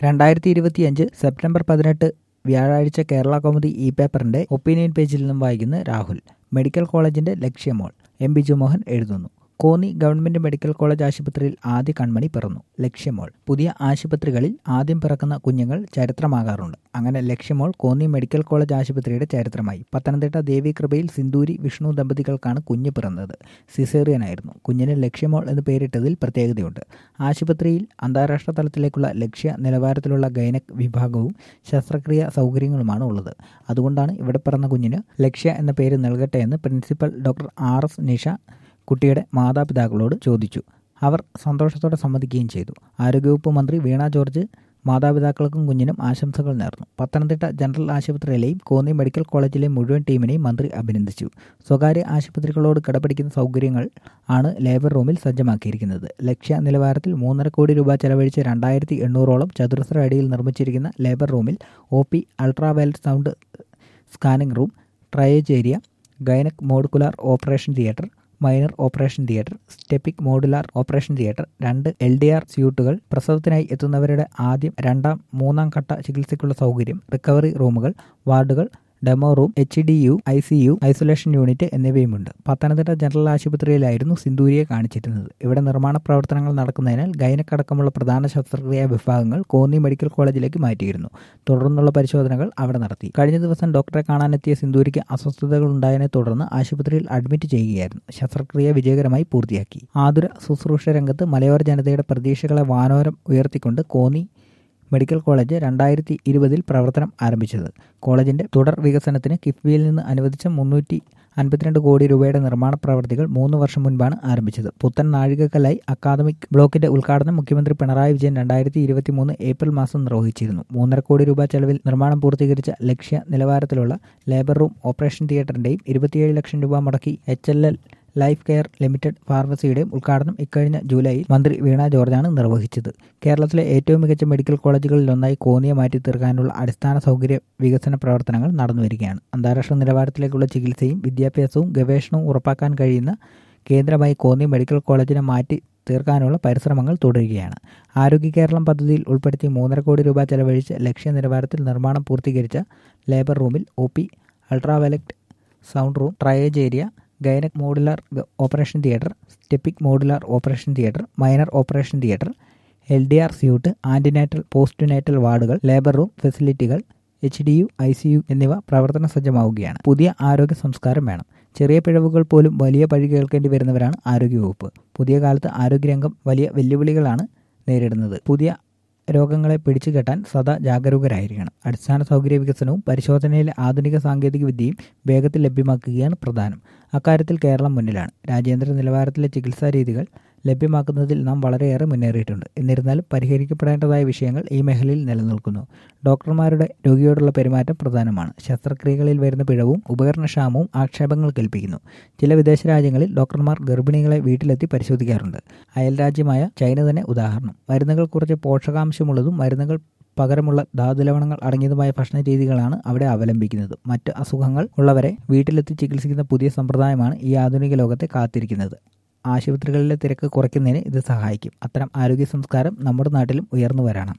രണ്ടായിരത്തി ഇരുപത്തിയഞ്ച് സെപ്റ്റംബർ പതിനെട്ട് വ്യാഴാഴ്ച കേരള കൗമുദി ഇ പേപ്പറിന്റെ ഒപ്പീനിയൻ പേജിൽ നിന്നും വായിക്കുന്ന രാഹുൽ മെഡിക്കൽ കോളേജിന്റെ ലക്ഷ്യമോൾ എം ബിജു മോഹൻ എഴുതുന്നു കോന്നി ഗവൺമെന്റ് മെഡിക്കൽ കോളേജ് ആശുപത്രിയിൽ ആദ്യ കൺമണി പിറന്നു ലക്ഷ്യമോൾ പുതിയ ആശുപത്രികളിൽ ആദ്യം പിറക്കുന്ന കുഞ്ഞുങ്ങൾ ചരിത്രമാകാറുണ്ട് അങ്ങനെ ലക്ഷ്യമോൾ കോന്നി മെഡിക്കൽ കോളേജ് ആശുപത്രിയുടെ ചരിത്രമായി പത്തനംതിട്ട ദേവീകൃപയിൽ സിന്ദൂരി വിഷ്ണു ദമ്പതികൾക്കാണ് കുഞ്ഞ് പിറന്നത് സിസേറിയനായിരുന്നു കുഞ്ഞിന് ലക്ഷ്യമോൾ എന്ന് പേരിട്ടതിൽ പ്രത്യേകതയുണ്ട് ആശുപത്രിയിൽ അന്താരാഷ്ട്ര തലത്തിലേക്കുള്ള ലക്ഷ്യ നിലവാരത്തിലുള്ള ഗൈനക് വിഭാഗവും ശസ്ത്രക്രിയ സൗകര്യങ്ങളുമാണ് ഉള്ളത് അതുകൊണ്ടാണ് ഇവിടെ പിറന്ന കുഞ്ഞിന് ലക്ഷ്യ എന്ന പേര് നൽകട്ടെ എന്ന് principal doctor R S Nisha കുട്ടിയുടെ മാതാപിതാക്കളോട് ചോദിച്ചു അവർ സന്തോഷത്തോടെ സമ്മതിക്കുകയും ചെയ്തു ആരോഗ്യവകുപ്പ് മന്ത്രി വീണ ജോർജ് മാതാപിതാക്കൾക്കും കുഞ്ഞിനും ആശംസകൾ നേർന്നു പത്തനംതിട്ട ജനറൽ ആശുപത്രിയിലെയും കോന്നി മെഡിക്കൽ കോളേജിലെയും മുഴുവൻ ടീമിനെയും മന്ത്രി അഭിനന്ദിച്ചു സ്വകാര്യ ആശുപത്രികളോട് കിടപിടിക്കുന്ന സൗകര്യങ്ങൾ ആണ് ലേബർ റൂമിൽ സജ്ജമാക്കിയിരിക്കുന്നത് ലക്ഷ്യ നിലവാരത്തിൽ മൂന്നര കോടി രൂപ ചെലവഴിച്ച് രണ്ടായിരത്തി എണ്ണൂറോളം ചതുരശ്ര അടിയിൽ നിർമ്മിച്ചിരിക്കുന്ന ലേബർ റൂമിൽ O P ultraviolet sound scanning room triage area gynaec modular operation theatre minor operation theatre septic modular operation theatre രണ്ട് എൽ ഡി ആർ സ്യൂട്ടുകൾ പ്രസവത്തിനായി എത്തുന്നവരുടെ ആദ്യം രണ്ടാം മൂന്നാം ഘട്ട ചികിത്സയ്ക്കുള്ള സൗകര്യം റിക്കവറി റൂമുകൾ വാർഡുകൾ demo room H D U I C U isolation unit എന്നിവയുമുണ്ട് പത്തനംതിട്ട ജനറൽ ആശുപത്രിയിലായിരുന്നു സിന്ദൂരിയെ കാണിച്ചിരുന്നത് ഇവിടെ നിർമ്മാണ പ്രവർത്തനങ്ങൾ നടക്കുന്നതിനാൽ ഗൈനക്കടക്കമുള്ള പ്രധാന ശസ്ത്രക്രിയാ വിഭാഗങ്ങൾ കോന്നി മെഡിക്കൽ കോളേജിലേക്ക് മാറ്റിയിരുന്നു തുടർന്നുള്ള പരിശോധനകൾ അവിടെ നടത്തി കഴിഞ്ഞ ദിവസം ഡോക്ടറെ കാണാനെത്തിയ സിന്ദൂരിക്ക് അസ്വസ്ഥതകൾ ഉണ്ടായതിനെ തുടർന്ന് ആശുപത്രിയിൽ അഡ്മിറ്റ് ചെയ്യുകയായിരുന്നു ശസ്ത്രക്രിയ വിജയകരമായി പൂർത്തിയാക്കി ആതുര ശുശ്രൂഷ രംഗത്ത് മലയോര ജനതയുടെ പ്രതീക്ഷകളെ വാനോരം ഉയർത്തിക്കൊണ്ട് കോന്നി മെഡിക്കൽ കോളേജ് രണ്ടായിരത്തി ഇരുപതിൽ പ്രവർത്തനം ആരംഭിച്ചത് കോളേജിന്റെ തുടർ വികസനത്തിന് കിഫ്ബിയിൽ നിന്ന് അനുവദിച്ച മുന്നൂറ്റി അൻപത്തിരണ്ട് കോടി രൂപയുടെ നിർമ്മാണ പ്രവർത്തികൾ മൂന്ന് വർഷം മുൻപാണ് ആരംഭിച്ചത് പുത്തൻ നാഴികക്കല്ലായി അക്കാദമിക് ബ്ലോക്കിന്റെ ഉദ്ഘാടനം മുഖ്യമന്ത്രി പിണറായി വിജയൻ രണ്ടായിരത്തി ഇരുപത്തി മൂന്ന് ഏപ്രിൽ മാസം നിർവഹിച്ചിരുന്നു മൂന്നര കോടി രൂപ ചെലവിൽ നിർമ്മാണം പൂർത്തീകരിച്ച ലക്ഷ്യ നിലവാരത്തിലുള്ള ലേബർ റൂം ഓപ്പറേഷൻ തിയേറ്ററിന്റെയും ഇരുപത്തിയേഴ് ലക്ഷം രൂപ മുടക്കി H L L life care limited ഫാർമസിയുടെയും ഉദ്ഘാടനം ഇക്കഴിഞ്ഞ ജൂലൈയിൽ മന്ത്രി വീണ ജോർജാണ് നിർവഹിച്ചത് കേരളത്തിലെ ഏറ്റവും മികച്ച മെഡിക്കൽ കോളേജുകളിലൊന്നായി കോന്നിയെ മാറ്റി തീർക്കാനുള്ള അടിസ്ഥാന സൗകര്യ വികസന പ്രവർത്തനങ്ങൾ നടന്നുവരികയാണ് അന്താരാഷ്ട്ര നിലവാരത്തിലേക്കുള്ള ചികിത്സയും വിദ്യാഭ്യാസവും ഗവേഷണവും ഉറപ്പാക്കാൻ കഴിയുന്ന കേന്ദ്രമായി കോന്നി മെഡിക്കൽ കോളേജിനെ മാറ്റി തീർക്കാനുള്ള പരിശ്രമങ്ങൾ തുടരുകയാണ് ആരോഗ്യ കേരളം പദ്ധതിയിൽ ഉൾപ്പെടുത്തി മൂന്നര കോടി രൂപ ചെലവഴിച്ച് ലക്ഷ്യ നിലവാരത്തിൽ നിർമ്മാണം പൂർത്തീകരിച്ച ലേബർ റൂമിൽ O P ultraviolet sound room triage area gynaec modular operation theatre septic modular operation theatre minor operation theatre L D R suite antenatal postnatal വാർഡുകൾ ലേബർ റൂം ഫെസിലിറ്റികൾ H D U I C U എന്നിവ പ്രവർത്തന സജ്ജമാവുകയാണ് പുതിയ ആരോഗ്യ സംസ്കാരം വേണം ചെറിയ പിഴവുകൾ പോലും വലിയ പഴി കേൾക്കേണ്ടി വരുന്നവരാണ് ആരോഗ്യവകുപ്പ് പുതിയ കാലത്ത് ആരോഗ്യരംഗം വലിയ വെല്ലുവിളികളാണ് നേരിടുന്നത് പുതിയ രോഗങ്ങളെ പിടിച്ചുകെട്ടാൻ സദാ ജാഗരൂകരായിരിക്കണം അടിസ്ഥാന സൗകര്യ വികസനവും പരിശോധനയിലെ ആധുനിക സാങ്കേതിക വിദ്യയും വേഗത്തിൽ ലഭ്യമാക്കുകയാണ് പ്രധാനം അക്കാര്യത്തിൽ കേരളം മുന്നിലാണ് രാജ്യാന്തര നിലവാരത്തിലെ ചികിത്സാ രീതികൾ ലഭ്യമാക്കുന്നതിൽ നാം വളരെയേറെ മുന്നേറിയിട്ടുണ്ട് എന്നിരുന്നാലും പരിഹരിക്കപ്പെടേണ്ടതായ വിഷയങ്ങൾ ഈ മേഖലയിൽ നിലനിൽക്കുന്നു ഡോക്ടർമാരുടെ രോഗിയോടുള്ള പെരുമാറ്റം പ്രധാനമാണ് ശസ്ത്രക്രിയകളിൽ വരുന്ന പിഴവും ഉപകരണക്ഷാമവും ആക്ഷേപങ്ങൾ കേൾപ്പിക്കുന്നു ചില വിദേശ രാജ്യങ്ങളിൽ ഡോക്ടർമാർ ഗർഭിണികളെ വീട്ടിലെത്തി പരിശോധിക്കാറുണ്ട് അയൽരാജ്യമായ ചൈന തന്നെ ഉദാഹരണം മരുന്നുകൾ കുറച്ച് പോഷകാംശമുള്ളതും മരുന്നുകൾ പകരമുള്ള ധാതുലവണങ്ങൾ അടങ്ങിയതുമായ ഭക്ഷണ രീതികളാണ് അവിടെ അവലംബിക്കുന്നത് മറ്റ് അസുഖങ്ങൾ ഉള്ളവരെ വീട്ടിലെത്തി ചികിത്സിക്കുന്ന പുതിയ സമ്പ്രദായമാണ് ഈ ആധുനിക ലോകത്തെ കാത്തിരിക്കുന്നത് ആശുപത്രികളിലെ തിരക്ക് കുറയ്ക്കുന്നതിന് ഇത് സഹായിക്കും അത്തരം ആരോഗ്യ സംസ്കാരം നമ്മുടെ നാട്ടിലും ഉയർന്നു വരണം